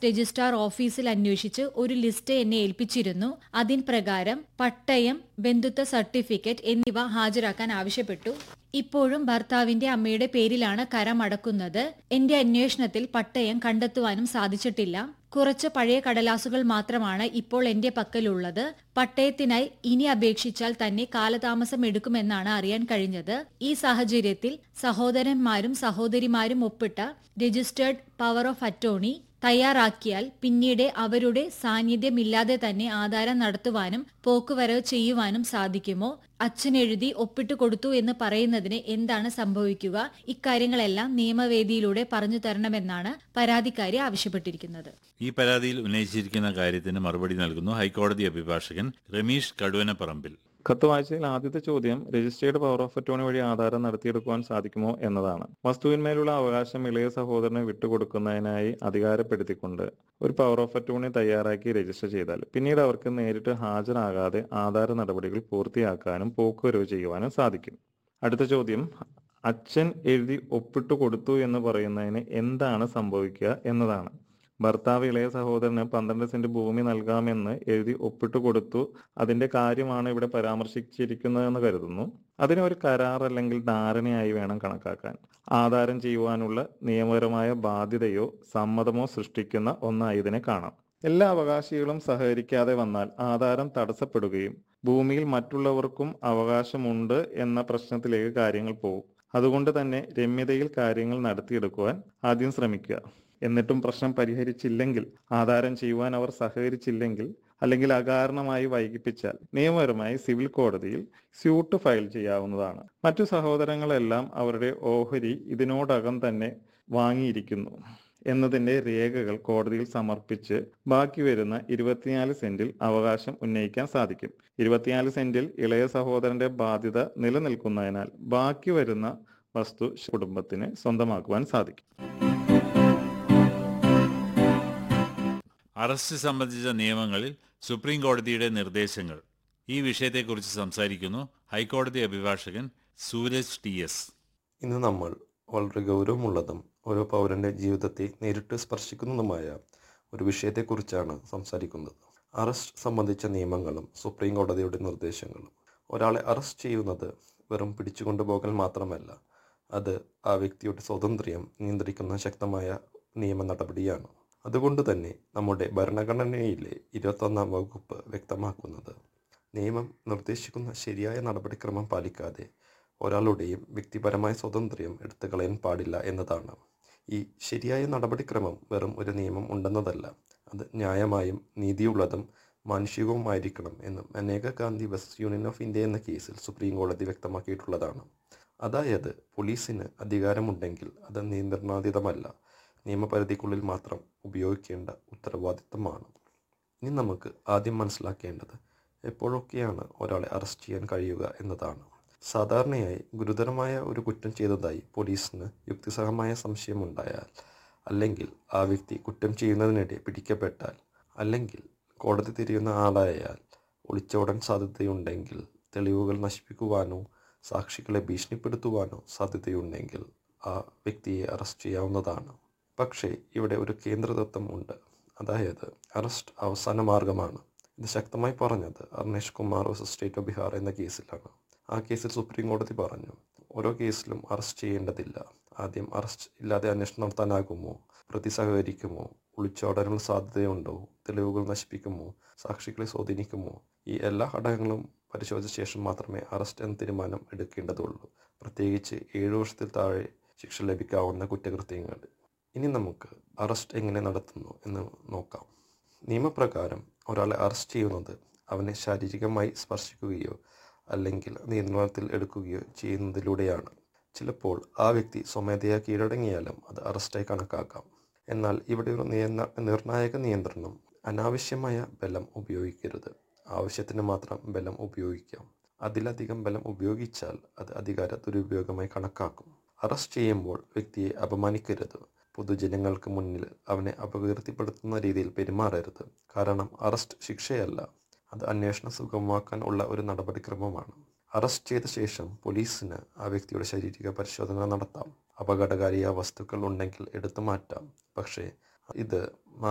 registrar ഓഫീസിൽ അന്വേഷിച്ച് ഒരു ലിസ്റ്റ് എന്നെ ഏൽപ്പിച്ചിരുന്നു അതിൻ പ്രകാരം പട്ടയം ബന്ധുത്വ സർട്ടിഫിക്കറ്റ് എന്നിവ ഹാജരാക്കാൻ ആവശ്യപ്പെട്ടു ഇപ്പോഴും ഭർത്താവിന്റെ അമ്മയുടെ പേരിലാണ് കരമടക്കുന്നത് എന്റെ അന്വേഷണത്തിൽ പട്ടയം കണ്ടെത്തുവാനും സാധിച്ചിട്ടില്ല കുറച്ച് പഴയ കടലാസുകൾ മാത്രമാണ് ഇപ്പോൾ എന്റെ പക്കലുള്ളത് പട്ടയത്തിനായി ഇനി അപേക്ഷിച്ചാൽ തന്നെ കാലതാമസം എടുക്കുമെന്നാണ് അറിയാൻ കഴിഞ്ഞത് ഈ സാഹചര്യത്തിൽ സഹോദരന്മാരും സഹോദരിമാരും ഒപ്പിട്ട രജിസ്റ്റേർഡ് പവർ ഓഫ് അറ്റോർണി തയ്യാറാക്കിയാൽ പിന്നീട് അവരുടെ സാന്നിധ്യമില്ലാതെ തന്നെ ആധാരം നടത്തുവാനും പോക്കുവരവ് ചെയ്യുവാനും സാധിക്കുമോ അച്ഛൻ എഴുതി ഒപ്പിട്ട് കൊടുത്തു എന്ന് പറയുന്നതിന് എന്താണ് സംഭവിക്കുക ഇക്കാര്യങ്ങളെല്ലാം നിയമവേദിയിലൂടെ പറഞ്ഞു തരണമെന്നാണ് പരാതിക്കാരി ആവശ്യപ്പെട്ടിരിക്കുന്നത് ഈ പരാതിയിൽ ഉന്നയിച്ചിരിക്കുന്ന കാര്യത്തിന് മറുപടി നൽകുന്നു ഹൈക്കോടതി അഭിഭാഷകൻ രമീഷ് കടുവനപ്പറമ്പിൽ കത്ത് വായിച്ചതിൽ ആദ്യത്തെ ചോദ്യം രജിസ്റ്റേർഡ് പവർ ഓഫ് അറ്റോണി വഴി ആധാരം നടത്തിയെടുക്കുവാൻ സാധിക്കുമോ എന്നതാണ് വസ്തുവിന്മേലുള്ള അവകാശം ഇളയ സഹോദരന് വിട്ടുകൊടുക്കുന്നതിനായി അധികാരപ്പെടുത്തിക്കൊണ്ട് ഒരു പവർ ഓഫ് അറ്റോണി തയ്യാറാക്കി രജിസ്റ്റർ ചെയ്താൽ പിന്നീട് അവർക്ക് നേരിട്ട് ഹാജരാകാതെ ആധാര നടപടികൾ പൂർത്തിയാക്കാനും പോക്കുവരവ് ചെയ്യുവാനും സാധിക്കും അടുത്ത ചോദ്യം അച്ഛൻ എഴുതി ഒപ്പിട്ട് കൊടുത്തു എന്ന് പറയുന്നതിന് എന്താണ് സംഭവിക്കുക എന്നതാണ് ഭർത്താവ് ഇളയ സഹോദരന് പന്ത്രണ്ട് സെന്റ് ഭൂമി നൽകാമെന്ന് എഴുതി ഒപ്പിട്ട് കൊടുത്തു അതിന്റെ കാര്യമാണ് ഇവിടെ പരാമർശിച്ചിരിക്കുന്നതെന്ന് കരുതുന്നു അതിനെ ഒരു കരാർ അല്ലെങ്കിൽ ധാരണയായി വേണം കണക്കാക്കാൻ ആധാരം ചെയ്യുവാനുള്ള നിയമപരമായ ബാധ്യതയോ സമ്മതമോ സൃഷ്ടിക്കുന്ന ഒന്നായി ഇതിനെ കാണാം എല്ലാ അവകാശികളും സഹകരിക്കാതെ വന്നാൽ ആധാരം തടസ്സപ്പെടുകയും ഭൂമിയിൽ മറ്റുള്ളവർക്കും അവകാശമുണ്ട് എന്ന പ്രശ്നത്തിലേക്ക് കാര്യങ്ങൾ പോകും അതുകൊണ്ട് തന്നെ രമ്യതയിൽ കാര്യങ്ങൾ നടത്തിയെടുക്കുവാൻ ആദ്യം ശ്രമിക്കുക എന്നിട്ടും പ്രശ്നം പരിഹരിച്ചില്ലെങ്കിൽ ആധാരം ചെയ്യുവാൻ അവർ സഹകരിച്ചില്ലെങ്കിൽ അല്ലെങ്കിൽ അകാരണമായി വൈകിപ്പിച്ചാൽ നിയമപരമായി സിവിൽ കോടതിയിൽ സ്യൂട്ട് ഫയൽ ചെയ്യാവുന്നതാണ് മറ്റു സഹോദരങ്ങളെല്ലാം അവരുടെ ഓഹരി ഇതിനോടകം തന്നെ വാങ്ങിയിരിക്കുന്നു എന്നതിന്റെ രേഖകൾ കോടതിയിൽ സമർപ്പിച്ച് ബാക്കി വരുന്ന ഇരുപത്തിനാല് സെന്റിൽ അവകാശം ഉന്നയിക്കാൻ സാധിക്കും ഇരുപത്തിനാല് സെന്റിൽ ഇളയ സഹോദരന്റെ ബാധ്യത നിലനിൽക്കുന്നതിനാൽ ബാക്കി വരുന്ന വസ്തു കുടുംബത്തിന് സ്വന്തമാക്കുവാൻ സാധിക്കും അറസ്റ്റ് സംബന്ധിച്ച നിയമങ്ങളിൽ സുപ്രീം കോടതിയുടെ നിർദ്ദേശങ്ങൾ ഈ വിഷയത്തെക്കുറിച്ച് സംസാരിക്കുന്നു ഹൈക്കോടതി അഭിഭാഷകൻ സൂരജ് ടി എസ് ഇന്ന് നമ്മൾ വളരെ ഗൗരവമുള്ളതും ഓരോ പൗരന്റെ ജീവിതത്തെ നേരിട്ട് സ്പർശിക്കുന്നതുമായ ഒരു വിഷയത്തെക്കുറിച്ചാണ് സംസാരിക്കുന്നത് അറസ്റ്റ് സംബന്ധിച്ച നിയമങ്ങളും സുപ്രീം കോടതിയുടെ നിർദ്ദേശങ്ങളും ഒരാളെ അറസ്റ്റ് ചെയ്യുന്നത് വെറും പിടിച്ചുകൊണ്ടുപോകൽ മാത്രമല്ല അത് ആ വ്യക്തിയുടെ സ്വാതന്ത്ര്യം നിയന്ത്രിക്കുന്ന ശക്തമായ നിയമ നടപടിയാണ് അതുകൊണ്ട് തന്നെ നമ്മുടെ ഭരണഘടനയിലെ ഇരുപത്തൊന്നാം വകുപ്പ് വ്യക്തമാക്കുന്നത് നിയമം നിർദ്ദേശിക്കുന്ന ശരിയായ നടപടിക്രമം പാലിക്കാതെ ഒരാളുടെയും വ്യക്തിപരമായ സ്വാതന്ത്ര്യം എടുത്തു കളയാൻ പാടില്ല എന്നതാണ് ഈ ശരിയായ നടപടിക്രമം വെറും ഒരു നിയമം ഉണ്ടെന്നതല്ല അത് ന്യായമായും നീതിയുള്ളതും മാനുഷികവുമായിരിക്കണം എന്നും അനേക ഗാന്ധി വെസ്റ്റ് യൂണിയൻ ഓഫ് ഇന്ത്യ എന്ന കേസിൽ സുപ്രീം കോടതി വ്യക്തമാക്കിയിട്ടുള്ളതാണ് അതായത് പോലീസിന് അധികാരമുണ്ടെങ്കിൽ അത് നിയന്ത്രണാതീതമല്ല നിയമപരിധിക്കുള്ളിൽ മാത്രം ഉപയോഗിക്കേണ്ട ഉത്തരവാദിത്തമാണ് ഇനി നമുക്ക് ആദ്യം മനസ്സിലാക്കേണ്ടത് എപ്പോഴൊക്കെയാണ് ഒരാളെ അറസ്റ്റ് ചെയ്യാൻ കഴിയുക എന്നതാണ് സാധാരണയായി ഗുരുതരമായ ഒരു കുറ്റം ചെയ്തതായി പോലീസിന് യുക്തിസഹമായ സംശയമുണ്ടായാൽ അല്ലെങ്കിൽ ആ വ്യക്തി കുറ്റം ചെയ്യുന്നതിനിടെ പിടിക്കപ്പെട്ടാൽ അല്ലെങ്കിൽ കോടതി തിരിയുന്ന ആളായാൽ ഒളിച്ചോടാൻ സാധ്യതയുണ്ടെങ്കിൽ തെളിവുകൾ നശിപ്പിക്കുവാനോ സാക്ഷികളെ ഭീഷണിപ്പെടുത്തുവാനോ സാധ്യതയുണ്ടെങ്കിൽ ആ വ്യക്തിയെ അറസ്റ്റ് ചെയ്യാവുന്നതാണ് പക്ഷേ ഇവിടെ ഒരു കേന്ദ്രതത്വം ഉണ്ട് അതായത് അറസ്റ്റ് അവസാന മാർഗമാണ് ഇത് ശക്തമായി പറഞ്ഞത് Arnesh Kumar versus State of Bihar എന്ന കേസിലാണ് ആ കേസിൽ സുപ്രീം കോടതി പറഞ്ഞു ഓരോ കേസിലും അറസ്റ്റ് ചെയ്യേണ്ടതില്ല ആദ്യം അറസ്റ്റ് ഇല്ലാതെ അന്വേഷണം നടത്താനാകുമോ പ്രതി സഹകരിക്കുമോ ഒളിച്ചോടാനുള്ള സാധ്യതയുണ്ടോ തെളിവുകൾ നശിപ്പിക്കുമോ സാക്ഷികളെ സ്വാധീനിക്കുമോ ഈ എല്ലാ ഘടകങ്ങളും പരിശോധിച്ച ശേഷം മാത്രമേ അറസ്റ്റ് എന്ന തീരുമാനം എടുക്കേണ്ടതുള്ളൂ പ്രത്യേകിച്ച് ഏഴു വർഷത്തിൽ താഴെ ശിക്ഷ ലഭിക്കാവുന്ന കുറ്റകൃത്യങ്ങൾ ഇനി നമുക്ക് അറസ്റ്റ് എങ്ങനെ നടത്തുന്നു എന്ന് നോക്കാം നിയമപ്രകാരം ഒരാളെ അറസ്റ്റ് ചെയ്യുന്നത് അവനെ ശാരീരികമായി സ്പർശിക്കുകയോ അല്ലെങ്കിൽ നിയന്ത്രണത്തിൽ എടുക്കുകയോ ചെയ്യുന്നതിലൂടെയാണ് ചിലപ്പോൾ ആ വ്യക്തി സ്വമേധയാ കീഴടങ്ങിയാലും അത് അറസ്റ്റായി കണക്കാക്കാം എന്നാൽ ഇവിടെ ഒരു നിയന്ത്രണ നിർണായക നിയന്ത്രണം അനാവശ്യമായ ബലം ഉപയോഗിക്കരുത് ആവശ്യത്തിന് മാത്രം ബലം ഉപയോഗിക്കാം അതിലധികം ബലം ഉപയോഗിച്ചാൽ അത് അധികാര ദുരുപയോഗമായി കണക്കാക്കും അറസ്റ്റ് ചെയ്യുമ്പോൾ വ്യക്തിയെ അപമാനിക്കരുത് പൊതുജനങ്ങൾക്ക് മുന്നിൽ അവനെ അപകീർത്തിപ്പെടുത്തുന്ന രീതിയിൽ പെരുമാറരുത് കാരണം അറസ്റ്റ് ശിക്ഷയല്ല അത് അന്വേഷണം സുഗമമാക്കാൻ ഉള്ള ഒരു നടപടിക്രമമാണ് അറസ്റ്റ് ചെയ്ത ശേഷം പോലീസിന് ആ വ്യക്തിയുടെ ശാരീരിക പരിശോധന നടത്താം അപകടകാരിയായ വസ്തുക്കൾ ഉണ്ടെങ്കിൽ എടുത്തു മാറ്റാം പക്ഷേ ഇത്